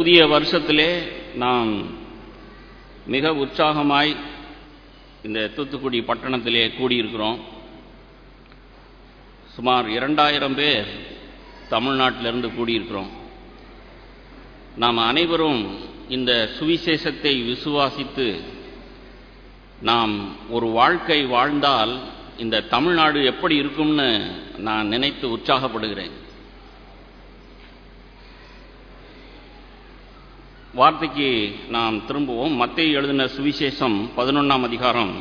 புதிய வருஷத்திலே நாம் மிக உற்சாகமாய் இந்த தூத்துக்குடி பட்டணத்திலே கூடியிருக்கிறோம் சுமார் இரண்டாயிரம் பேர் தமிழ்நாட்டிலிருந்து கூடியிருக்கிறோம் நாம் அனைவரும் இந்த சுவிசேஷத்தை விசுவாசித்து நாம் ஒரு வாழ்க்கை வாழ்ந்தால் இந்த தமிழ்நாடு எப்படி இருக்கும்னு நான் நினைத்து உற்சாகப்படுகிறேன் வார்த்தைக்கு நாம் திரும்புவோம் மத்திய எழுதின சுவிசேஷம் பதினொன்றாம் அதிகாரம்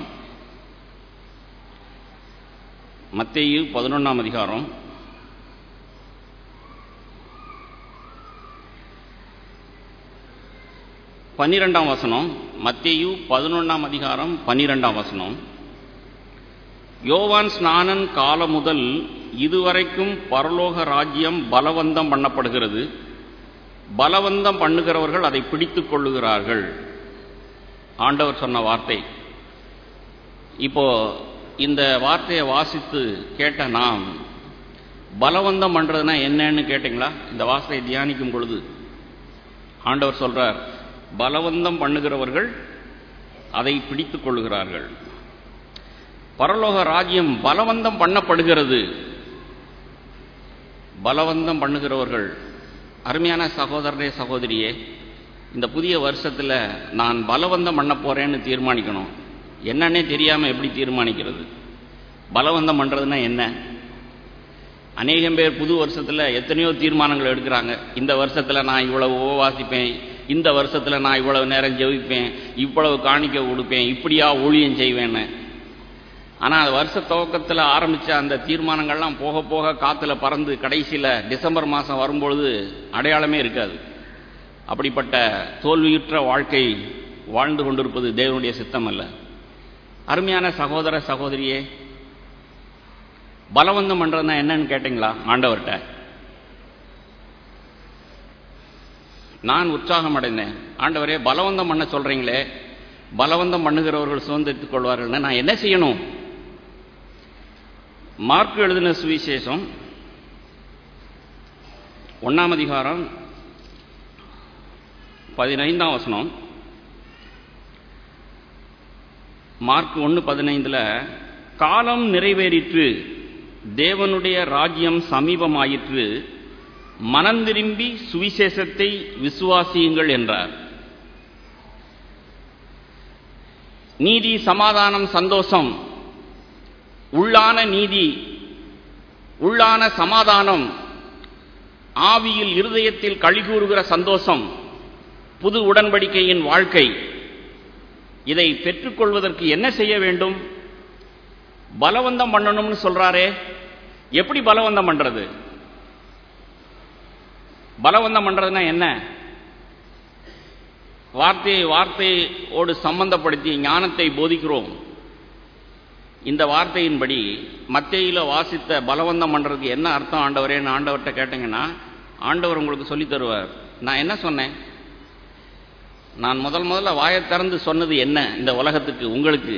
மத்தேயு பதினொன்றாம் அதிகாரம் பன்னிரெண்டாம் வசனம் மத்தேயு பதினொன்றாம் அதிகாரம் பன்னிரெண்டாம் வசனம் யோவான் ஸ்நானன் காலம் முதல் இதுவரைக்கும் பரலோக ராஜ்யம் பலவந்தம் பண்ணப்படுகிறது பலவந்தம் பண்ணுகிறவர்கள் அதை பிடித்துக் கொள்ளுகிறார்கள் ஆண்டவர் சொன்ன வார்த்தை இப்போ இந்த வார்த்தையை வாசித்து கேட்ட நாம் பலவந்தம் பண்றதுனா என்னன்னு கேட்டீங்களா இந்த வார்த்தையை தியானிக்கும் பொழுது ஆண்டவர் சொல்றார் பலவந்தம் பண்ணுகிறவர்கள் அதை பிடித்துக் கொள்ளுகிறார்கள் பரலோக ராஜ்யம் பலவந்தம் பண்ணப்படுகிறது பலவந்தம் பண்ணுகிறவர்கள் அருமையான சகோதரரே சகோதரியே இந்த புதிய வருஷத்தில் நான் பலவந்தம் பண்ண போறேன்னு தீர்மானிக்கணும் என்னன்னே தெரியாமல் எப்படி தீர்மானிக்கிறது பலவந்தம் பண்ணுறதுன்னா என்ன அநேகம் பேர் புது வருஷத்தில் எத்தனையோ தீர்மானங்கள் எடுக்கிறாங்க இந்த வருஷத்தில் நான் இவ்வளவு உபவாசிப்பேன் இந்த வருஷத்தில் நான் இவ்வளவு நேரம் ஜெபிப்பேன் இவ்வளவு காணிக்க கொடுப்பேன் இப்படியா ஊழியம் செய்வேன்னு ஆனால் வருஷ துவக்கத்தில் ஆரம்பித்த அந்த தீர்மானங்கள்லாம் போக போக காற்றுல பறந்து கடைசியில் டிசம்பர் மாதம் வரும்பொழுது அடையாளமே இருக்காது அப்படிப்பட்ட தோல்வியுற்ற வாழ்க்கை வாழ்ந்து கொண்டிருப்பது தேவனுடைய சித்தம் அல்ல அருமையான சகோதர சகோதரியே பலவந்தம் பண்ணுறதுனா என்னன்னு கேட்டிங்களா ஆண்டவர்கிட்ட நான் உற்சாகம் அடைந்தேன் ஆண்டவரே பலவந்தம் பண்ண சொல்கிறீங்களே பலவந்தம் பண்ணுகிறவர்கள் சுதந்திரித்துக் கொள்வார்கள்னா நான் என்ன செய்யணும் மார்க் எழுதின சுவிசேஷம் ஒன்னாம் அதிகாரம் பதினைந்தாம் வசனம் மார்க் ஒன்று பதினைந்தில் காலம் நிறைவேறிற்று தேவனுடைய ராஜ்யம் சமீபமாயிற்று மனந்திரும்பி சுவிசேஷத்தை விசுவாசியுங்கள் என்றார் நீதி சமாதானம் சந்தோஷம் உள்ளான நீதி உள்ளான சமாதானம் ஆவியில் இருதயத்தில் கழிகூறுகிற சந்தோஷம் புது உடன்படிக்கையின் வாழ்க்கை இதை பெற்றுக்கொள்வதற்கு என்ன செய்ய வேண்டும் பலவந்தம் பண்ணணும்னு சொல்றாரே எப்படி பலவந்தம் பண்றது பலவந்தம் பண்றதுன்னா என்ன வார்த்தையை வார்த்தையோடு சம்பந்தப்படுத்தி ஞானத்தை போதிக்கிறோம் இந்த வார்த்தையின்படி மத்தியில வாசித்த பலவந்தம் பண்றதுக்கு என்ன அர்த்தம் ஆண்டவரேன்னு ஆண்டவர்கிட்ட கேட்டீங்கன்னா ஆண்டவர் உங்களுக்கு சொல்லி தருவார் நான் என்ன சொன்னேன் நான் முதல் முதல்ல வாயை திறந்து சொன்னது என்ன இந்த உலகத்துக்கு உங்களுக்கு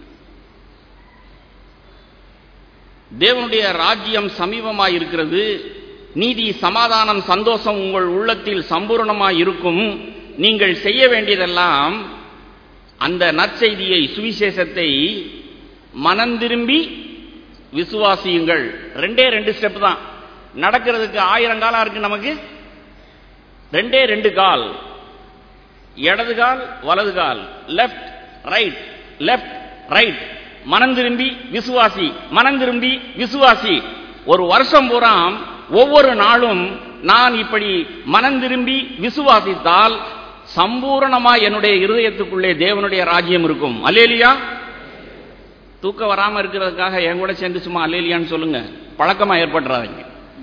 தேவனுடைய ராஜ்யம் சமீபமாய் இருக்கிறது நீதி சமாதானம் சந்தோஷம் உங்கள் உள்ளத்தில் சம்பூர்ணமாய் இருக்கும் நீங்கள் செய்ய வேண்டியதெல்லாம் அந்த நற்செய்தியை சுவிசேஷத்தை மனந்திரும்பி விசுவாசியுங்கள் ரெண்டே ரெண்டு ஸ்டெப் தான் நடக்கிறதுக்கு ஆயிரம் காலம் இருக்கு நமக்கு ரெண்டே ரெண்டு கால் இடது கால் வலது கால் லெஃப்ட் ரைட் லெஃப்ட் ரைட் மனம் திரும்பி விசுவாசி மனம் திரும்பி விசுவாசி ஒரு வருஷம் பூரா ஒவ்வொரு நாளும் நான் இப்படி மனம் திரும்பி விசுவாசித்தால் சம்பூரணமா என்னுடைய இருதயத்துக்குள்ளே தேவனுடைய ராஜ்யம் இருக்கும் அலேலியா தூக்கம் வராம இருக்கிறதுக்காக என் கூட சேர்ந்து சும்மா அலேலியான்னு சொல்லுங்க பழக்கமா ஏற்பட்டுறாதீங்க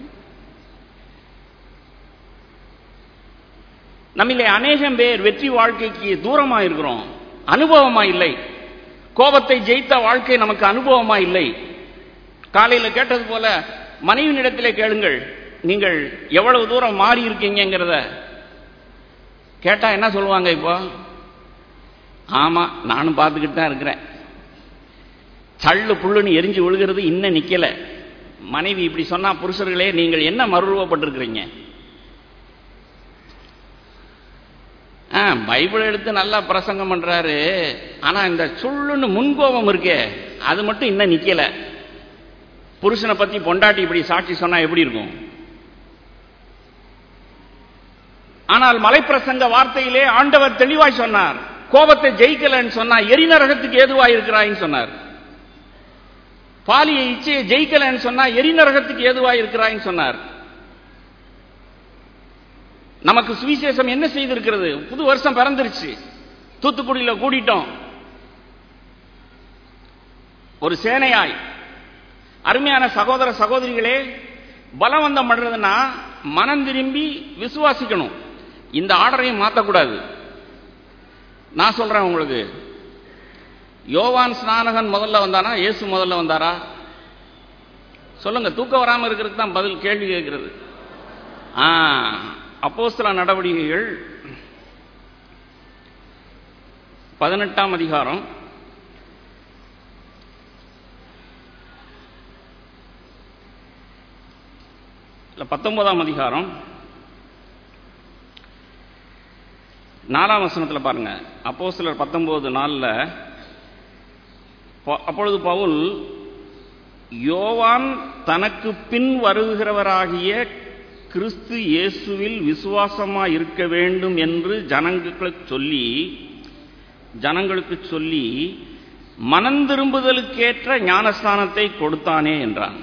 நம்மிலே அநேகம் பேர் வெற்றி வாழ்க்கைக்கு தூரமா இருக்கிறோம் அனுபவமா இல்லை கோபத்தை ஜெயித்த வாழ்க்கை நமக்கு அனுபவமா இல்லை காலையில் கேட்டது போல மனைவியிடத்திலே கேளுங்கள் நீங்கள் எவ்வளவு தூரம் மாறி இருக்கீங்கிறத கேட்டா என்ன சொல்லுவாங்க இப்போ ஆமா நானும் பார்த்துக்கிட்டு தான் இருக்கிறேன் சள்ளு புல்லுன்னு எரிஞ்சு விழுகிறது இன்னும் நிக்கல மனைவி இப்படி சொன்னா புருஷர்களே நீங்கள் என்ன மறுரூபப்பட்டிருக்கிறீங்க பைபிள் எடுத்து நல்லா பிரசங்கம் பண்றாரு ஆனா இந்த சுள்ளுன்னு முன்கோபம் இருக்கே அது மட்டும் இன்னும் நிக்கல புருஷனை பத்தி பொண்டாட்டி இப்படி சாட்சி சொன்னா எப்படி இருக்கும் ஆனால் மலைப்பிரசங்க வார்த்தையிலே ஆண்டவர் தெளிவாய் சொன்னார் கோபத்தை ஜெயிக்கலன்னு சொன்னா எரிநரகத்துக்கு ஏதுவாய் இருக்கிறாய்ன்னு சொன்னார் பாலிய இச்சையை ஜெயிக்கலன்னு சொன்னா எரிநரகத்துக்கு ஏதுவாய் இருக்கிறாய்ன்னு சொன்னார் நமக்கு சுவிசேஷம் என்ன செய்திருக்கிறது புது வருஷம் பிறந்துருச்சு தூத்துக்குடியில கூடிட்டோம் ஒரு சேனையாய் அருமையான சகோதர சகோதரிகளே பலவந்தம் பண்றதுன்னா மனம் திரும்பி விசுவாசிக்கணும் இந்த ஆர்டரையும் மாற்றக்கூடாது நான் சொல்றேன் உங்களுக்கு யோவான் ஸ்நானகன் முதல்ல வந்தானா இயேசு முதல்ல வந்தாரா சொல்லுங்க தூக்கம் வராம இருக்கிறதுக்கு தான் பதில் கேள்வி கேட்கிறது ஆ அப்போஸ்தல நடவடிக்கைகள் பதினெட்டாம் அதிகாரம் இல்ல பத்தொன்பதாம் அதிகாரம் நாலாம் வசனத்துல பாருங்க அப்போ சிலர் பத்தொன்பது நாள்ல ப- அப்பொழுது பவுல் யோவான் தனக்கு பின் வருகிறவராகிய கிறிஸ்து இயேசுவில் விசுவாசமா இருக்க வேண்டும் என்று ஜனங்களுக்கு சொல்லி ஜனங்களுக்கு சொல்லி மனந்திரும்புதலுக்கேற்ற ஞானஸ்தானத்தை கொடுத்தானே என்றான்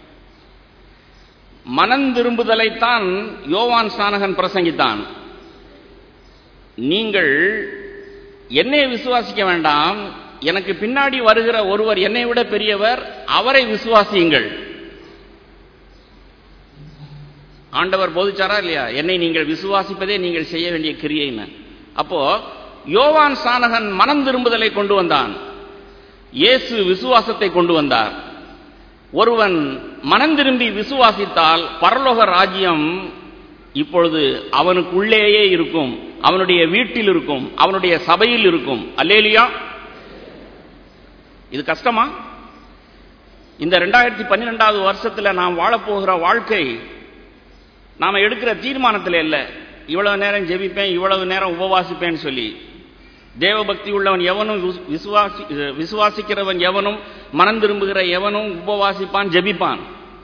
மனந்திரும்புதலைத்தான் யோவான் ஸ்நானகன் பிரசங்கித்தான் நீங்கள் என்னை விசுவாசிக்க வேண்டாம் எனக்கு பின்னாடி வருகிற ஒருவர் என்னை விட பெரியவர் அவரை விசுவாசியுங்கள் ஆண்டவர் போதிச்சாரா இல்லையா என்னை நீங்கள் விசுவாசிப்பதே நீங்கள் செய்ய வேண்டிய கிரியைன்னு அப்போ யோவான் சானகன் மனம் திரும்புதலை கொண்டு வந்தான் இயேசு விசுவாசத்தை கொண்டு வந்தார் ஒருவன் மனம் திரும்பி விசுவாசித்தால் பரலோக ராஜ்யம் இப்பொழுது அவனுக்குள்ளேயே இருக்கும் அவனுடைய வீட்டில் இருக்கும் அவனுடைய சபையில் இருக்கும் அல்லேலியா இது கஷ்டமா இந்த ரெண்டாயிரத்தி பன்னிரெண்டாவது வருஷத்துல நாம் வாழப்போகிற வாழ்க்கை நாம எடுக்கிற தீர்மானத்தில் இல்ல இவ்வளவு நேரம் ஜெபிப்பேன் இவ்வளவு நேரம் உபவாசிப்பேன்னு சொல்லி தேவபக்தி உள்ளவன் எவனும் விசு- விசுவாசி விசுவாசிக்கிறவன் எவனும் மனம் திரும்புகிற எவனும் உபவாசிப்பான் ஜெபிப்பான்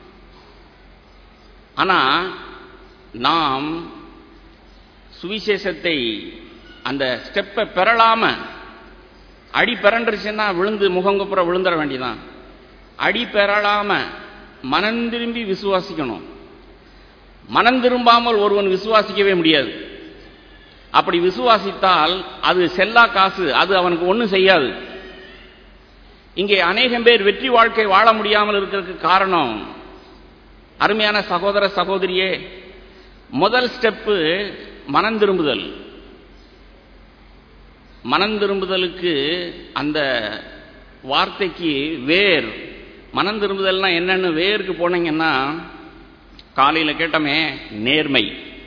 ஆனா நாம் சுவிசேஷத்தை அந்த ஸ்டெப்பை பெறலாம அடி பிறண்டுருச்சுன்னா விழுந்து முகங்குப்புற விழுந்துட வேண்டியதான் அடி பெறலாம மனம் திரும்பி விசுவாசிக்கணும் மனம் திரும்பாமல் ஒருவன் விசுவாசிக்கவே முடியாது அப்படி விசுவாசித்தால் அது செல்லா காசு அது அவனுக்கு ஒன்றும் செய்யாது இங்கே அநேகம் பேர் வெற்றி வாழ்க்கை வாழ முடியாமல் இருக்கிறதுக்கு காரணம் அருமையான சகோதர சகோதரியே முதல் ஸ்டெப்பு மனம் திரும்புதல் மனம் திரும்புதலுக்கு அந்த வார்த்தைக்கு வேர் மனம் திரும்புதல்னா என்னன்னு வேருக்கு போனீங்கன்னா காலையில கேட்டோமே நேர்மை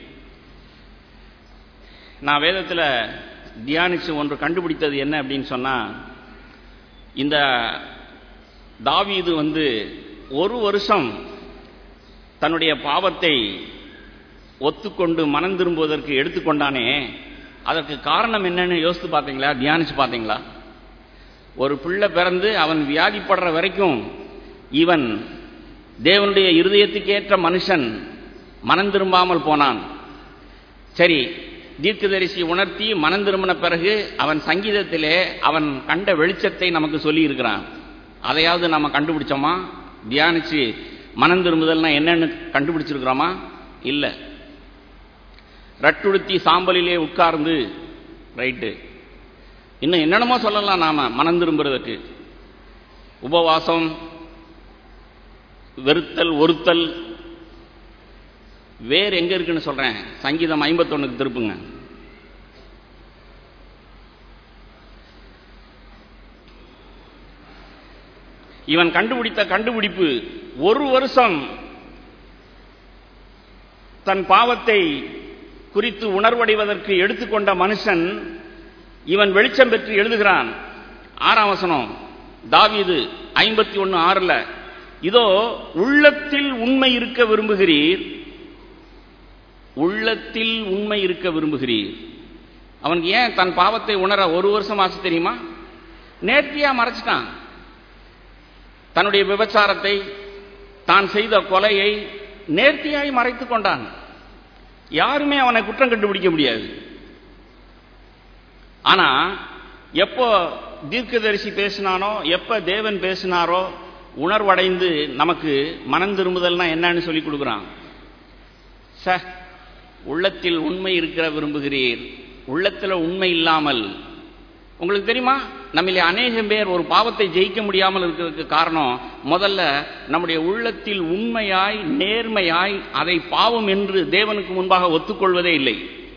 நான் வேதத்துல தியானிச்சு ஒன்று கண்டுபிடித்தது என்ன அப்படின்னு சொன்னா இந்த தாவீது வந்து ஒரு வருஷம் தன்னுடைய பாவத்தை ஒத்துக்கொண்டு மனம் திரும்புவதற்கு எடுத்துக்கொண்டானே அதற்கு காரணம் என்னன்னு யோசித்து பார்த்தீங்களா தியானிச்சு பார்த்தீங்களா ஒரு பிள்ளை பிறந்து அவன் வியாதிப்படுற வரைக்கும் இவன் தேவனுடைய இருதயத்துக்கேற்ற மனுஷன் மனம் திரும்பாமல் போனான் சரி தீர்க்கதரிசி உணர்த்தி மனம் திரும்பின பிறகு அவன் சங்கீதத்திலே அவன் கண்ட வெளிச்சத்தை நமக்கு சொல்லி இருக்கிறான் அதையாவது நம்ம கண்டுபிடிச்சோமா தியானிச்சு மனம் திரும்புதல்னா என்னன்னு கண்டுபிடிச்சிருக்கிறோமா இல்ல ரட்டுடுத்தி சாம்பலிலே உட்கார்ந்து ரைட்டு இன்னும் என்னென்னமோ சொல்லலாம் நாம மனம் திரும்புறதுக்கு உபவாசம் வெறுத்தல் ஒருத்தல் வேர் எங்க இருக்குன்னு சொல்றேன் சங்கீதம் ஐம்பத்தொன்னுக்கு திருப்புங்க இவன் கண்டுபிடித்த கண்டுபிடிப்பு ஒரு வருஷம் தன் பாவத்தை குறித்து உணர்வடைவதற்கு எடுத்துக்கொண்ட மனுஷன் இவன் வெளிச்சம் பெற்று எழுதுகிறான் ஆறாம் வசனம் தாவீது ஐம்பத்தி ஒன்னு ஆறுல இதோ உள்ளத்தில் உண்மை இருக்க விரும்புகிறீர் உள்ளத்தில் உண்மை இருக்க விரும்புகிறீர் அவனுக்கு ஏன் தன் பாவத்தை உணர ஒரு வருஷம் ஆச்சு தெரியுமா நேர்த்தியா மறைச்சிட்டான் தன்னுடைய விபச்சாரத்தை தான் செய்த கொலையை நேர்த்தியாய் மறைத்துக் கொண்டான் யாருமே அவனை குற்றம் கண்டுபிடிக்க முடியாது ஆனா எப்போ தீர்க்கதரிசி பேசினானோ எப்ப தேவன் பேசினாரோ உணர்வடைந்து நமக்கு மனம் திரும்புதல்னா என்னன்னு சொல்லி கொடுக்குறான் ச உள்ளத்தில் உண்மை இருக்கிற விரும்புகிறீர் உள்ளத்தில் உண்மை இல்லாமல் உங்களுக்கு தெரியுமா நம்மளே அநேகம் பேர் ஒரு பாவத்தை ஜெயிக்க முடியாமல் இருக்கிறதுக்கு காரணம் முதல்ல நம்முடைய உள்ளத்தில் உண்மையாய் நேர்மையாய் அதை பாவம் என்று தேவனுக்கு முன்பாக ஒத்துக்கொள்வதே இல்லை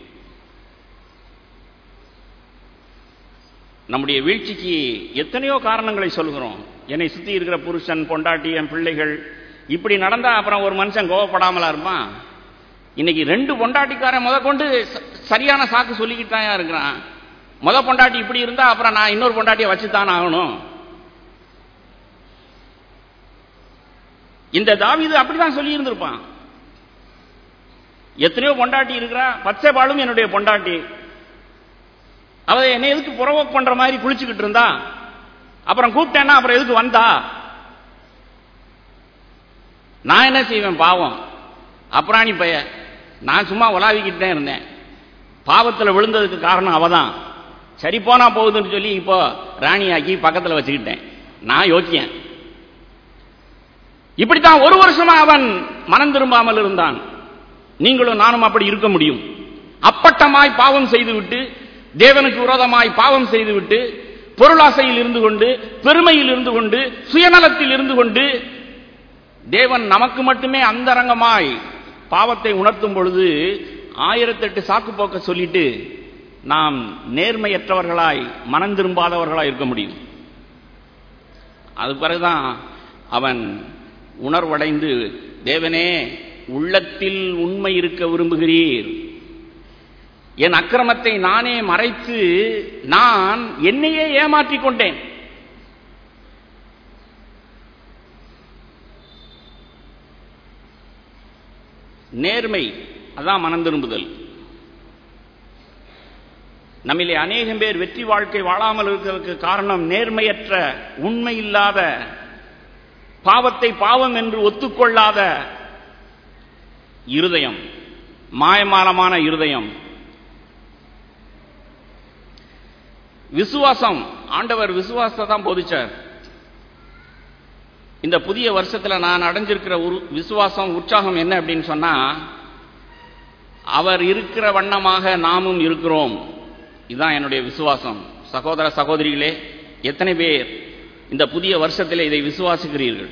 நம்முடைய வீழ்ச்சிக்கு எத்தனையோ காரணங்களை சொல்கிறோம் என்னை சுத்தி இருக்கிற புருஷன் பொண்டாட்டி என் பிள்ளைகள் இப்படி நடந்தா அப்புறம் ஒரு மனுஷன் கோவப்படாமலா இருப்பான் இன்னைக்கு ரெண்டு பொண்டாட்டிக்காரன் முத கொண்டு சரியான சாக்கு சொல்லிக்கிட்டு தான் இருக்கிறான் முத பொண்டாட்டி இப்படி இருந்தா அப்புறம் நான் இன்னொரு பொண்டாட்டியை வச்சுத்தான் ஆகணும் இந்த தாவிது அப்படிதான் சொல்லி இருந்திருப்பான் எத்தனையோ பொண்டாட்டி இருக்கிறா பச்சை பாலும் என்னுடைய பொண்டாட்டி அவ என்னை எதுக்கு புறவோக் பண்ற மாதிரி குளிச்சுக்கிட்டு இருந்தா அப்புறம் கூப்பிட்டேன்னா அப்புறம் எதுக்கு வந்தா நான் என்ன செய்வேன் பாவம் அப்புறாணி பைய நான் சும்மா உலாவிக்கிட்டே இருந்தேன் பாவத்தில் விழுந்ததுக்கு காரணம் அவதான் சரி போனா போகுதுன்னு சொல்லி இப்போ ராணியாக்கி பக்கத்தில் வச்சுக்கிட்டேன் நான் யோக்கியன் இப்படித்தான் ஒரு வருஷமா அவன் மனம் திரும்பாமல் இருந்தான் நீங்களும் நானும் அப்படி இருக்க முடியும் அப்பட்டமாய் பாவம் செய்துவிட்டு தேவனுக்கு விரோதமாய் பாவம் செய்துவிட்டு பொருளாசையில் இருந்து கொண்டு பெருமையில் இருந்து கொண்டு சுயநலத்தில் இருந்து கொண்டு தேவன் நமக்கு மட்டுமே அந்தரங்கமாய் பாவத்தை உணர்த்தும் பொழுது ஆயிரத்தெட்டு சாக்கு போக்க சொல்லிட்டு நாம் நேர்மையற்றவர்களாய் மனம் திரும்பாதவர்களாய் இருக்க முடியும் அது பிறகுதான் அவன் உணர்வடைந்து தேவனே உள்ளத்தில் உண்மை இருக்க விரும்புகிறீர் என் அக்கிரமத்தை நானே மறைத்து நான் என்னையே ஏமாற்றிக் கொண்டேன் நேர்மை அதான் மனம் திரும்புதல் நம்மிலே அநேகம் பேர் வெற்றி வாழ்க்கை வாழாமல் இருக்கிறதுக்கு காரணம் நேர்மையற்ற உண்மை இல்லாத பாவத்தை பாவம் என்று ஒத்துக்கொள்ளாத இருதயம் மாயமாலமான இருதயம் விசுவாசம் ஆண்டவர் விசுவாசத்தை தான் போதிச்சார் இந்த புதிய வருஷத்துல நான் அடைஞ்சிருக்கிற ஒரு விசுவாசம் உற்சாகம் என்ன அப்படின்னு சொன்னா அவர் இருக்கிற வண்ணமாக நாமும் இருக்கிறோம் இதுதான் என்னுடைய விசுவாசம் சகோதர சகோதரிகளே எத்தனை பேர் இந்த புதிய வருஷத்தில் இதை விசுவாசிக்கிறீர்கள்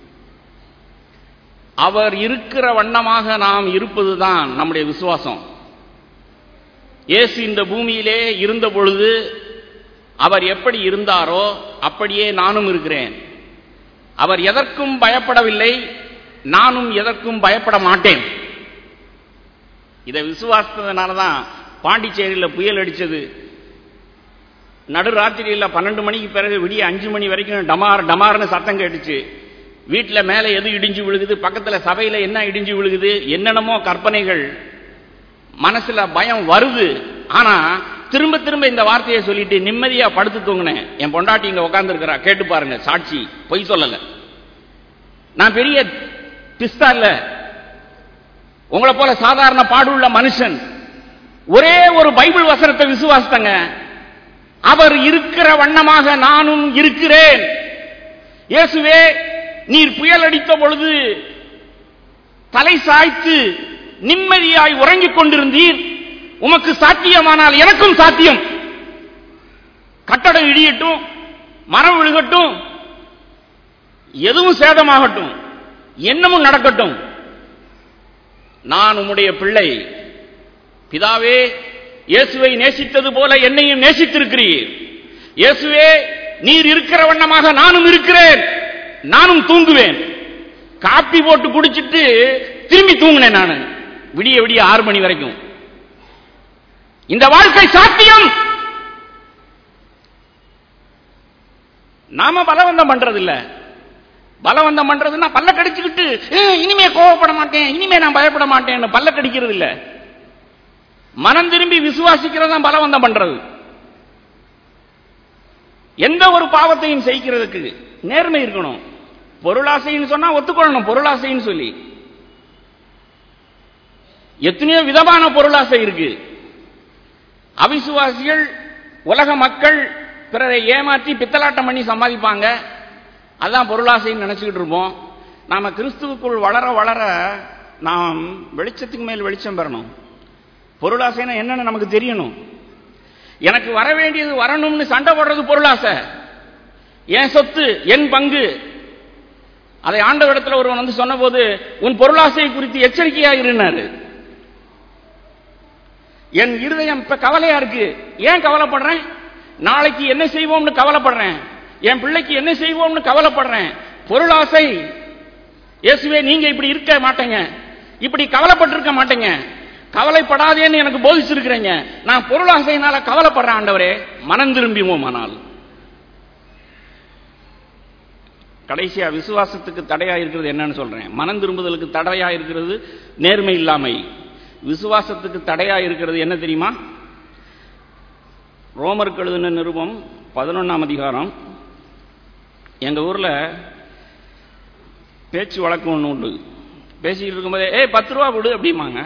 அவர் இருக்கிற வண்ணமாக நாம் இருப்பதுதான் நம்முடைய விசுவாசம் இயேசு இந்த பூமியிலே இருந்த பொழுது அவர் எப்படி இருந்தாரோ அப்படியே நானும் இருக்கிறேன் அவர் எதற்கும் பயப்படவில்லை நானும் எதற்கும் பயப்பட மாட்டேன் இதை விசுவாசத்தினால தான் பாண்டிச்சேரியில் புயல் அடிச்சது நடுராத்திரியில் பன்னெண்டு மணிக்கு பிறகு விடிய அஞ்சு மணி வரைக்கும் டமார் டமார்னு சத்தம் கேட்டுச்சு வீட்டில் மேலே எது இடிஞ்சு விழுகுது பக்கத்தில் சபையில் என்ன இடிஞ்சு விழுகுது என்னென்னமோ கற்பனைகள் மனசுல பயம் வருது ஆனா திரும்ப திரும்ப இந்த வார்த்தையை சொல்லிட்டு நிம்மதியா படுத்து தூங்கினேன் என் பொண்டாட்டி இங்க உட்கார்ந்துருக்கிறா கேட்டு பாருங்க சாட்சி பொய் சொல்லல நான் பெரிய பிஸ்தா இல்ல உங்களை போல சாதாரண பாடுள்ள மனுஷன் ஒரே ஒரு பைபிள் வசனத்தை விசுவாசித்தங்க அவர் இருக்கிற வண்ணமாக நானும் இருக்கிறேன் இயேசுவே நீர் புயல் அடித்த பொழுது தலை சாய்த்து நிம்மதியாய் உறங்கிக் கொண்டிருந்தீர் உமக்கு சாத்தியமானால் எனக்கும் சாத்தியம் கட்டடம் இடியட்டும் மரம் விழுகட்டும் எதுவும் சேதமாகட்டும் என்னமும் நடக்கட்டும் நான் உம்முடைய பிள்ளை பிதாவே இயேசுவை நேசித்தது போல என்னையும் நேசித்திருக்கிறீர் இயேசுவே நீர் இருக்கிற வண்ணமாக நானும் இருக்கிறேன் நானும் தூங்குவேன் காப்பி போட்டு குடிச்சிட்டு திரும்பி தூங்கினேன் நான் விடிய விடிய ஆறு மணி வரைக்கும் இந்த வாழ்க்கை சாத்தியம் நாம பலவந்தம் பண்றது இல்ல பலவந்தம் பண்றதுன்னா பல்ல கடிச்சுக்கிட்டு "ஏய், இனிமே கோவப்பட மாட்டேன் இனிமே நான் பயப்பட மாட்டேன்னு பல்ல கடிக்கிறது இல்ல மனம் திரும்பி விசுவாசிக்கிறதா பலவந்தம் பண்றது எந்த ஒரு பாவத்தையும் செய்கிறதுக்கு நேர்மை இருக்கணும் பொருளாசைன்னு சொன்னா ஒத்துக்கொள்ளணும் பொருளாசைன்னு சொல்லி எத்தனையோ விதமான பொருளாசை இருக்கு அவிசுவாசிகள் உலக மக்கள் பிறரை ஏமாற்றி பித்தலாட்டம் பண்ணி சம்பாதிப்பாங்க அதான் பொருளாசைன்னு நினைச்சுக்கிட்டு இருப்போம் நாம கிறிஸ்துவுக்குள் வளர வளர நாம் வெளிச்சத்துக்கு மேல் வெளிச்சம் பெறணும் பொருளாசைன்னா என்னன்னு நமக்கு தெரியணும் எனக்கு வர வேண்டியது வரணும்னு சண்டை போடுறது பொருளாசை என் சொத்து என் பங்கு அதை ஆண்டவரிடத்தில் ஒருவன் வந்து சொன்னபோது உன் பொருளாசை குறித்து எச்சரிக்கையாக இருந்தாரு என் இருதயம் இப்ப கவலையா இருக்கு ஏன் கவலைப்படுறேன் நாளைக்கு என்ன செய்வோம்னு கவலைப்படுறேன் என் பிள்ளைக்கு என்ன செய்வோம்னு கவலைப்படுறேன் பொருளாசை இயேசுவே நீங்க இப்படி இருக்க மாட்டேங்க இப்படி கவலைப்பட்டிருக்க மாட்டேங்க கவலைப்படாதேன்னு எனக்கு போதிச்சிருக்கிறீங்க நான் பொருளாசையினால கவலைப்படுறேன் ஆண்டவரே மனம் திரும்பிவோம் ஆனால் கடைசியா விசுவாசத்துக்கு தடையா இருக்கிறது என்னன்னு சொல்றேன் மனம் திரும்புதலுக்கு தடையா இருக்கிறது நேர்மை இல்லாமை விசுவாசத்துக்கு தடையா இருக்கிறது என்ன தெரியுமா ரோமருக்கு எழுதின நிருபம் பதினொன்னாம் அதிகாரம் எங்க ஊர்ல பேச்சு வழக்கு ஒன்று உண்டு பேசிக்கிட்டு இருக்கும்போதே ஏய் பத்து ரூபா கொடு அப்படிம்பாங்க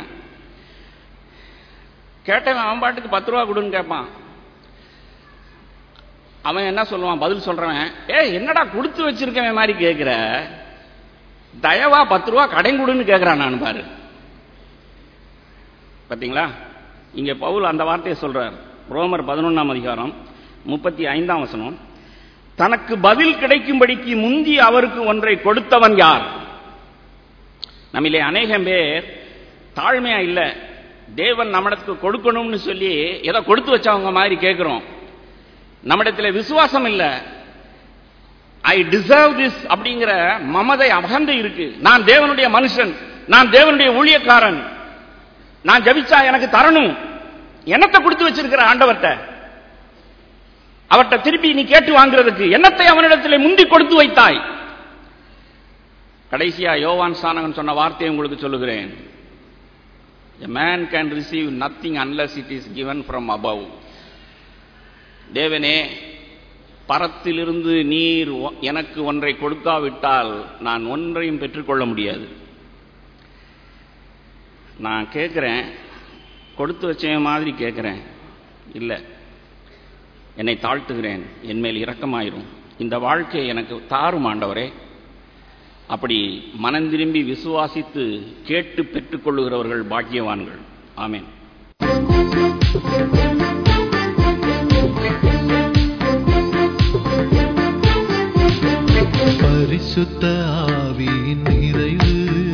கேட்டவன் அவன் பாட்டுக்கு பத்து ரூபா கொடுன்னு கேட்பான் அவன் என்ன சொல்லுவான் பதில் சொல்றவன் ஏ என்னடா கொடுத்து வச்சிருக்கவன் மாதிரி கேட்கிற தயவா பத்து ரூபா கடன் கொடுன்னு கேட்கிறான் நான் பாரு பார்த்தீங்களா இங்க பவுல் அந்த வார்த்தையை சொல்றார் ரோமர் பதினொன்னாம் அதிகாரம் முப்பத்தி ஐந்தாம் வசனம் தனக்கு பதில் கிடைக்கும்படிக்கு முந்தி அவருக்கு ஒன்றை கொடுத்தவன் யார் நம்மிலே அநேகம் பேர் தாழ்மையா இல்ல தேவன் நம்மிடத்துக்கு கொடுக்கணும்னு சொல்லி ஏதோ கொடுத்து வச்சவங்க மாதிரி கேட்கிறோம் நம்மிடத்தில் விசுவாசம் இல்ல ஐ டிசர்வ் திஸ் அப்படிங்கிற மமதை அகந்தை இருக்கு நான் தேவனுடைய மனுஷன் நான் தேவனுடைய ஊழியக்காரன் நான் ஜபிச்சா எனக்கு தரணும் என்னத்தை கொடுத்து வச்சிருக்கிற ஆண்டவர்கிட்ட அவர்கிட்ட திருப்பி நீ கேட்டு வாங்குறதுக்கு என்னத்தை அவனிடத்தில் முந்தி கொடுத்து வைத்தாய் கடைசியா யோவான் சானகன் சொன்ன வார்த்தையை உங்களுக்கு சொல்லுகிறேன் A man can receive nothing unless it is given from above. தேவனே பரத்திலிருந்து நீர் எனக்கு ஒன்றை கொடுக்காவிட்டால் நான் ஒன்றையும் பெற்றுக்கொள்ள முடியாது நான் கேட்கிறேன் கொடுத்து வச்ச மாதிரி கேட்கிறேன் இல்லை என்னை தாழ்த்துகிறேன் என் மேல் இரக்கமாயிரும் இந்த வாழ்க்கை எனக்கு தாரும் ஆண்டவரே அப்படி மனம் திரும்பி விசுவாசித்து கேட்டு பெற்றுக்கொள்ளுகிறவர்கள் பாக்கியவான்கள் ஆமேன் பரிசுத்த ஆவியின் நிறைவு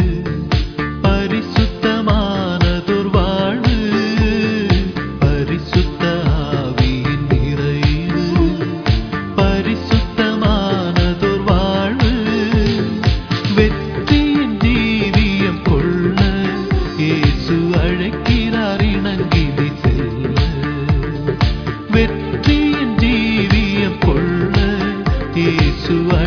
பரிசுத்தமானதொரு வாழ்வு பரிசுத்த ஆவியின் நிறைவு பரிசுத்தமானதொரு வாழ்வு வெற்றியின் ஜீவியம் கொள்ள இயேசு அழைக்கிறார் இணங்கினை செல்ல வெற்றியின் ஜீவியம் கொள்ள இயேசு